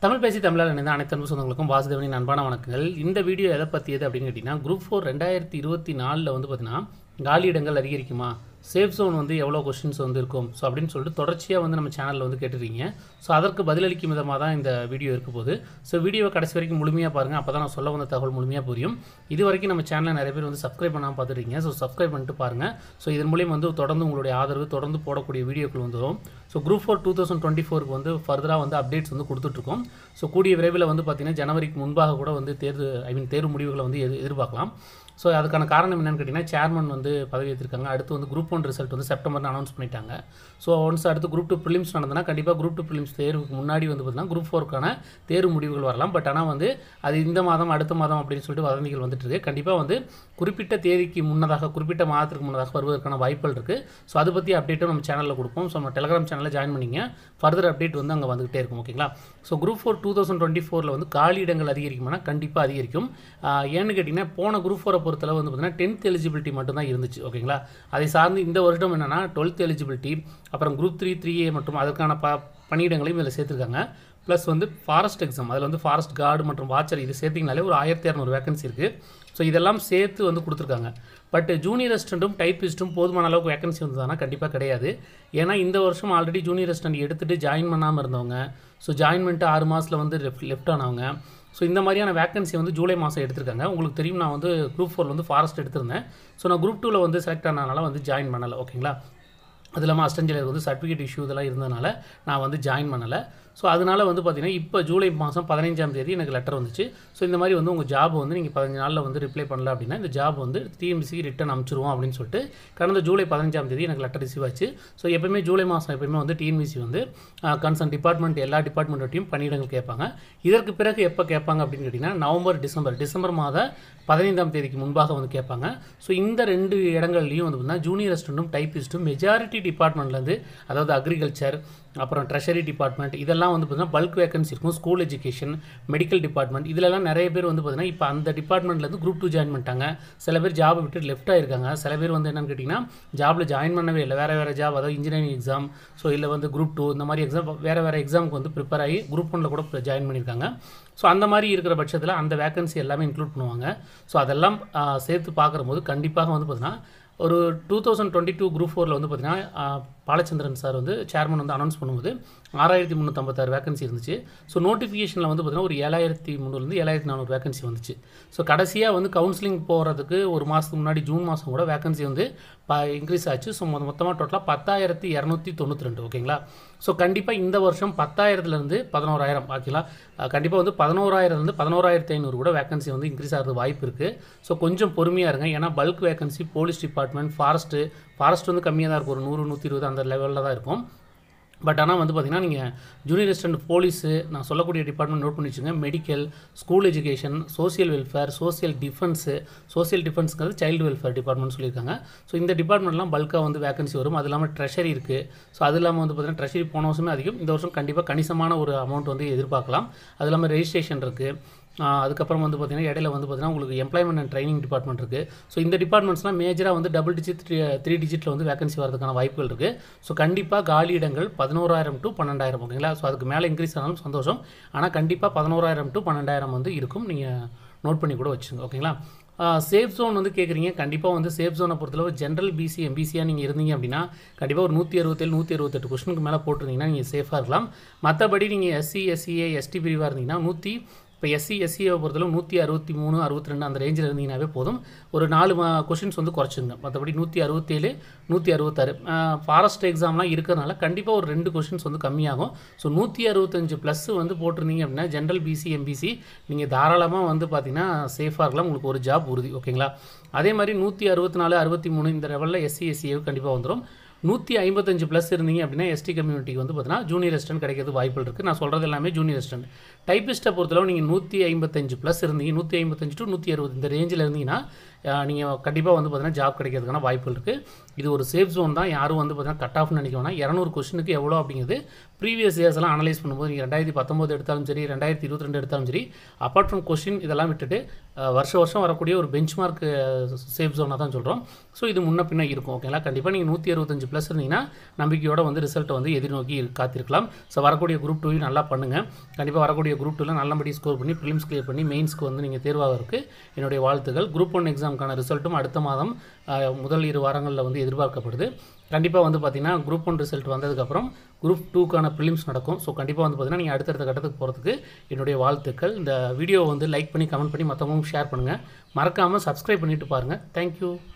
தமிழ் பேசி தமிழர் இணைந்த அனைத்து அன்பு சொந்தங்களுக்கும் வாசுதேவனின் அன்பான வணக்கங்கள் இந்த வீடியோ எதை பற்றியது அப்படின்னு கேட்டிங்கன்னா குரூப் ஃபோர் ரெண்டாயிரத்தி இருபத்தி நாலில் வந்து பார்த்தீங்கன்னா காலி இடங்கள் அதிகரிக்குமா சேஃப் ஜோன் வந்து எவ்வளோ கொஷின்ஸ் வந்து இருக்கும் ஸோ அப்படின்னு சொல்லிட்டு தொடர்ச்சியாக வந்து நம்ம சேனலில் வந்து கேட்டிருக்கீங்க ஸோ அதற்கு பதிலளிக்கும் விதமாக தான் இந்த வீடியோ இருக்க போகுது ஸோ வீடியோவை கடைசி வரைக்கும் முழுமையாக பாருங்கள் அப்போ தான் நான் சொல்ல வந்த தகவல் முழுமையாக புரியும் இது வரைக்கும் நம்ம சேனலில் நிறைய பேர் வந்து சப்ஸ்கிரைப் பண்ணாமல் பார்த்துருக்கீங்க ஸோ சப்ஸ்கிரைப் பண்ணிட்டு பாருங்கள் ஸோ இதன் மூலியம் வந்து தொடர்ந்து உங்களுடைய ஆதரவு தொடர்ந்து போடக்கூடிய வீடியோக்கள் வந்துடும் so group four two thousand twenty ஃபோருக்கு வந்து ஃபர்தராக வந்து அப்டேட்ஸ் வந்து கொடுத்துட்ருக்கோம் ஸோ கூடிய விரைவில் வந்து பார்த்திங்கன்னா ஜனவரிக்கு முன்பாக கூட வந்து தேர்வு ஐ மீன் தேர்வு முடிவுகளை வந்து எதிர் எதிர்பார்க்கலாம் ஸோ அதுக்கான காரணம் என்னென்னு கேட்டிங்கன்னா சேர்மன் வந்து பதவி ஏற்றிருக்காங்க அடுத்து வந்து குரூப் ஒன் ரிசல்ட் வந்து செப்டம்பர்னு அனௌன்ஸ் பண்ணிட்டாங்க ஸோ ஒன்ஸ் அடுத்து குரூப் டூ ப்ரிலிம்ஸ் நடந்ததுன்னா கண்டிப்பாக குரூப் டூ ப்ரிலிம்ஸ் தேர்வுக்கு முன்னாடி வந்து பார்த்தீங்கன்னா குரூப் ஃபோருக்கான தேர்வு முடிவுகள் வரலாம் பட் ஆனால் வந்து அது இந்த மாதம் அடுத்த மாதம் அப்படின்னு சொல்லிட்டு வதந்திகள் வந்துட்டு இருக்கு கண்டிப்பாக வந்து குறிப்பிட்ட தேதிக்கு முன்னதாக குறிப்பிட்ட மாதத்துக்கு முன்னதாக வருவதற்கான வாய்ப்புகள் இருக்குது ஸோ அதை பற்றி அப்டேட்டும் நம்ம சேனலில் கொடுப்போம் ஸோ நம்ம டெலிகிராம் சேனலில் ஜாயின் பண்ணிங்க ஃபர்தர் அப்டேட் வந்து அங்கே வந்துகிட்டே இருக்கும் ஓகேங்களா so group four two thousand twenty ஃபோரில் வந்து காலி இடங்கள் அதிகரிக்குமானா கண்டிப்பாக அதிகரிக்கும் ஆஹ் ஏன்னு கேட்டிங்கன்னா போன குரூப் ஃபோரை பொறுத்தளவு வந்து பார்த்தீங்கன்னா டென்த் எலிஜிபிலிட்டி மட்டும்தான் இருந்துச்சு ஓகேங்களா அதை சார்ந்து இந்த வருடம் என்னென்னா டுவெல்த் எலிஜிபிலிட்டி அப்புறம் குரூப் த்ரீ த்ரீ ஏ மற்றும் அதற்கான ப பணியிடங்களையும் இதில் சேர்த்துருக்காங்க ப்ளஸ் வந்து ஃபாரஸ்ட் எக்ஸாம் அதில் வந்து ஃபாரஸ்ட் கார்டு மற்றும் வாட்சர் இது சேர்த்திங்கனாலே ஒரு ஆயிரத்தி இரநூறு வேகன்சி இருக்குது ஸோ இதெல்லாம் சேர்த்து வந்து கொடுத்துருக்காங்க பட் ஜூனியர் அசிஸ்டண்ட்டும் டைப்பிஸ்ட்டும் போதுமான அளவுக்கு வேகன்சி வந்ததுனா கண்டிப்பாக கிடையாது ஏன்னா இந்த வருஷம் ஆல்ரெடி ஜூனியர் அசிஸ்டன்ட் எடுத்துகிட்டு ஜாயின் பண்ணாமல் இருந்தவங்க ஸோ ஜாயின் பண்ணிட்டு ஆறு மாதத்தில் வந்து லெஃப்ட் லெஃப்ட் ஆனவங்க ஸோ இந்த மாதிரியான வேகன்சி வந்து ஜூலை மாதம் எடுத்திருக்காங்க உங்களுக்கு தெரியும் நான் வந்து குரூப் ஃபோர் வந்து ஃபாரஸ்ட் எடுத்திருந்தேன் ஸோ நான் குரூப் டூவில் வந்து செலக்ட் ஆனதுனால வந்து ஜாயின் பண்ணலை ஓகேங்களா அது இல்லாமல் அஸ்டஞ்சலில் வந்து சர்டிஃபிகேட் இஷ்யூ இதெல்லாம் இருந்ததுனால நான் வந்து ஜாயின் பண்ணலை ஸோ அதனால் வந்து பார்த்திங்கன்னா இப்போ ஜூலை மாதம் பதினஞ்சாம் தேதி எனக்கு லெட்டர் வந்துச்சு ஸோ இந்த மாதிரி வந்து உங்கள் ஜாப் வந்து நீங்கள் பதினஞ்சு நாளில் வந்து ரிப்ளை பண்ணல அப்படின்னா இந்த ஜாப் வந்து டிஎம்சிக்கு ரிட்டன் அனுப்பிச்சிருவோம் அப்படின்னு சொல்லிட்டு கடந்த ஜூலை பதினஞ்சாம் தேதி எனக்கு லெட்டர் ரிசீவ் ஆச்சு ஸோ எப்பவுமே ஜூலை மாதம் எப்பயுமே வந்து டிஎன்பிசி வந்து கன்சர்ன் டிபார்ட்மெண்ட் எல்லா டிபார்ட்மெண்ட்டையும் பணியிடங்கள் கேட்பாங்க இதற்கு பிறகு எப்போ கேட்பாங்க அப்படின்னு கேட்டிங்கன்னா நவம்பர் டிசம்பர் டிசம்பர் மாத பதினைந்தாம் தேதிக்கு முன்பாக வந்து கேட்பாங்க ஸோ இந்த ரெண்டு இடங்கள்லையும் வந்து பார்த்தீங்கன்னா ஜூனியர் அசிஸ்டண்ட்டும் டைப்பிஸ்ட்டும் மெஜாரிட்டி டிபார்ட்மெண்ட்லேருந்து அதாவது அக்ரிகல்ச்சர் அப்புறம் ட்ரெஷரி டிபார்ட்மெண்ட் இதெல்லாம் வந்து பார்த்தீங்கன்னா பல்க் வேகன்சி இருக்கும் ஸ்கூல் எஜுகேஷன் மெடிக்கல் டிபார்ட்மெண்ட் இதிலெல்லாம் நிறைய பேர் வந்து பார்த்தீங்கன்னா இப்போ அந்த டிபார்ட்மெண்ட்லேருந்து குரூப் டூ ஜாயின் பண்ணிட்டாங்க சில பேர் ஜாப் விட்டு லெஃப்ட் ஆயிருக்காங்க சில பேர் வந்து என்னன்னு கேட்டிங்கன்னா ஜாபில் ஜாயின் பண்ணவே இல்லை வேறு வேறு ஜாப் அதாவது இன்ஜினியரிங் எக்ஸாம் ஸோ இல்லை வந்து குரூப் டூ இந்த மாதிரி எக்ஸாம் வேறு வேறு எக்ஸாமுக்கு வந்து ப்ரிப்பேர் ஆகி குரூப் ஒன்றில் கூட ஜாயின் பண்ணியிருக்காங்க ஸோ அந்த மாதிரி இருக்கிற பட்சத்தில் அந்த வேகன்சி எல்லாமே இன்க்ளூட் பண்ணுவாங்க ஸோ அதெல்லாம் ஆ, சேர்த்து பார்க்குறபோது கண்டிப்பாக வந்து பார்த்தீங்கன்னா ஒரு two thousand twenty two group ஃபோரில் வந்து பார்த்தீங்கன்னா பாலச்சந்திரன் சார் வந்து சேர்மன் வந்து அனௌன்ஸ் பண்ணும்போது ஆறாயிரத்தி முந்நூற்றம்பத்தாறு வேகன்சி இருந்துச்சு ஸோ நோட்டிஃபிகேஷனில் வந்து பார்த்தீங்கன்னா ஒரு ஏழாயிரத்தி முந்நூறுலேருந்து ஏழாயிரத்தி நானூறு வேகன்சி வந்துச்சு ஸோ கடைசியாக வந்து கவுன்சிலிங் போகிறதுக்கு ஒரு மாதத்துக்கு முன்னாடி ஜூன் மாதம் கூட வேகன்சி வந்து ப இன்க்ரீஸ் ஆச்சு ஸோ மொத்த மொத்தமாக டோட்டலாக பத்தாயிரத்தி இரநூத்தி தொண்ணூற்றி ரெண்டு ஓகேங்களா ஸோ கண்டிப்பாக இந்த வருஷம் பத்தாயிரத்துலேருந்து பதினோராயிரம் ஓகேங்களா கண்டிப்பாக வந்து பதினோராயிரத்துலேருந்து பதினோராயிரத்தி ஐநூறு கூட வேகன்சி வந்து இன்க்ரீஸ் ஆகிறது வாய்ப்பு இருக்குது ஸோ கொஞ்சம் பொறுமையாக இருங்க ஏன்னா bulk vacancy police department forest forest வந்து கம்மியாக தான் இருக்கும் ஒரு நூறு நூற்றி இருபது அந்த லெவலில் தான் இருக்கும் பட் ஆனால் வந்து பார்த்திங்கன்னா நீங்கள் ஜூனியர் அசிஸ்டன்ட் போலீஸு நான் சொல்லக்கூடிய டிபார்ட்மெண்ட் நோட் பண்ணி வச்சுங்க medical school education social welfare social defence social டிஃபென்ஸ்ங்கிறது சைல்டு வெல்ஃபேர் டிபார்ட்மெண்ட் சொல்லியிருக்காங்க ஸோ இந்த டிபார்ட்மெண்ட்லாம் பல்காக வந்து வேகன்சி வரும் அது இல்லாமல் ட்ரெஷரி இருக்குது ஸோ அது இல்லாமல் வந்து பார்த்திங்கன்னா ட்ரெஷரி போன வருஷமே அதிகம் இந்த வருஷம் கண்டிப்பாக கணிசமான ஒரு அமௌண்ட் வந்து எதிர்பார்க்கலாம் அது இல்லாமல் ரெஜிஸ்ட்ரேஷன் இருக்குது ஆஹ் அதுக்கப்புறம் வந்து பார்த்திங்கன்னா இடையில வந்து பார்த்திங்கன்னா உங்களுக்கு எம்ப்ளாய்மெண்ட் அண்ட் ட்ரைனிங் டிபார்ட்மெண்ட் இருக்குது ஸோ இந்த டிபார்ட்மெண்ட்ஸ்லாம் மேஜராக வந்து டபுள் டிஜிட் த்ரீ த்ரீ டிஜிட்டில் வந்து வேகன்சி வரதுக்கான வாய்ப்புகள் இருக்குது ஸோ கண்டிப்பாக காலி இடங்கள் பதினோராயிரம் டு பன்னெண்டாயிரம் ஓகேங்களா ஸோ அதுக்கு மேலே இன்க்ரீஸ் ஆனாலும் சந்தோஷம் ஆனால் கண்டிப்பாக பதினோராயிரம் டு பன்னெண்டாயிரம் வந்து இருக்கும் நீங்கள் நோட் பண்ணி கூட வச்சுங்க ஓகேங்களா சேஃப் ஜோன் வந்து கேட்குறீங்க கண்டிப்பாக வந்து சேஃப் ஜோனை பொறுத்தளவு ஜென்ரல் பிசி எம்பிசியாக நீங்கள் இருந்தீங்க அப்படின்னா கண்டிப்பாக ஒரு நூற்றி அறுபத்தேழு நூற்றி அறுபத்தெட்டு கொஸ்டினுக்கு மேலே போட்டிருந்தீங்கன்னா நீங்கள் சேஃபாக இருக்கலாம் மற்றபடி நீங்கள் எஸ்சி எஸ்சிஏ எஸ்டி பிரிவாக இருந்தீங்கன்னா நூற்றி இப்போ எஸ்சி எஸ்சியை பொறுத்தளவு நூற்றி அறுபத்தி மூணு அறுபத்தி ரெண்டு அந்த ரேஞ்சில் இருந்தீங்கன்னாவே போதும் ஒரு நாலு கொஷின்ஸ் வந்து குறைச்சிங்க மற்றபடி நூற்றி அறுபத்தேழு நூற்றி அறுபத்தாறு ஃபாரஸ்ட் எக்ஸாம்லாம் இருக்கிறனால கண்டிப்பாக ஒரு ரெண்டு கொஷின்ஸ் வந்து கம்மியாகும் ஸோ நூற்றி அறுபத்தஞ்சு ப்ளஸ் வந்து போட்டிருந்தீங்க அப்படின்னா ஜென்ரல் பிசி எம்பிசி நீங்கள் தாராளமாக வந்து பார்த்தீங்கன்னா சேஃபாக இருக்கலாம் உங்களுக்கு ஒரு ஜாப் உறுதி ஓகேங்களா அதே மாதிரி நூற்றி அறுபத்தி நாலு அறுபத்தி மூணு இந்த லெவலில் எஸ்சி எஸ்சிஏ கண்டிப்பாக வந்துடும் நூற்றி ஐம்பத்தஞ்சு ப்ளஸ் இருந்தீங்க அப்படின்னா எஸ்டி கம்யூனிட்டிக்கு வந்து பார்த்தீங்கன்னா ஜூனியர் அசிஸ்டன்ட் கிடைக்கிறது வாய்ப்புகள் இருக்குது நான் சொல்கிறது எல்லாமே ஜூனியர் அசிஸ்டன்ட் டைப்பிஸ்ட்டை பொறுத்தளவு நீங்கள் நூற்றி ஐம்பத்தஞ்சு ப்ளஸ் இருந்தீங்க நூற்றி ஐம்பத்தஞ்சு டு நூற்றி அறுபது இந்த ரேஞ்சில் இருந்தீங்கன்னா நீங்கள் கண்டிப்பாக வந்து பார்த்தீங்கன்னா ஜாப் கிடைக்கிறதுக்கான வாய்ப்புகள் இருக்குது இது ஒரு சேஃப் ஜோன் தான் யாரும் வந்து பார்த்தீங்கன்னா கட் ஆஃப்னு நினைக்க வேணாம் இரநூறு கொஸ்டினுக்கு எவ்வளோ அப்படிங்கிறது ப்ரீவியஸ் இயர்ஸ்லாம் அனலைஸ் பண்ணும்போது நீங்கள் ரெண்டாயிரத்தி பத்தொம்போது எடுத்தாலும் சரி ரெண்டாயிரத்தி இருபத்தி ரெண்டு எடுத்தாலும் சரி அப்பார்ட் ஃப்ரம் கொஸ்டின் இதெல்லாம் விட்டுட்டு அஹ், வருஷம் வருஷம் வரக்கூடிய ஒரு பெஞ்ச் மார்க் சேஃப் ஜோனாக தான் சொல்கிறோம் ஸோ இது முன்ன பின்ன இருக்கும் ஓகேங்களா கண்டிப்பாக நீங்கள் நூற்றி அறுபத்தஞ்சு ப்ளஸ் இருந்தீங்கன்னா நம்பிக்கையோட வந்து ரிசல்ட்டை வந்து எதிர்நோக்கி இரு- காத்திருக்கலாம் ஸோ வரக்கூடிய குரூப் டூவையும் நல்லா பண்ணுங்கள் கண்டிப்பாக வரக்கூடிய குரூப் டூவில் நல்லபடி ஸ்கோர் பண்ணி ப்ரிலிம்ஸ் கிளியர் பண்ணி மெயின்ஸ்க்கு வந்து நீங்கள் தேர்வாகிறதுக்கு என்னுடைய வாழ்த்துக்கள் குரூப் ஒன் எக்ஸாமுக்கான ரிசல்ட்டும் அடுத்த மாதம் அஹ், முதல் இரு வாரங்களில் வந்து எதிர்பார்க்கப்படுது கண்டிப்பாக வந்து பார்த்தீங்கன்னா குரூப் ஒன் ரிசல்ட் வந்ததுக்கப்புறம் குரூப் டூக்கான ப்ரிலிம்ஸ் நடக்கும் ஸோ கண்டிப்பாக வந்து பார்த்தீங்கன்னா நீங்கள் அடுத்தடுத்த கட்டத்துக்கு போகிறதுக்கு என்னுடைய வாழ்த்துக்கள் இந்த வீடியோவை வந்து லைக் பண்ணி கமெண்ட் பண்ணி மற்றவங்களும் ஷேர் பண்ணுங்கள் மறக்காமல் சப்ஸ்கிரைப் பண்ணிட்டு பாருங்கள் தேங்க்யூ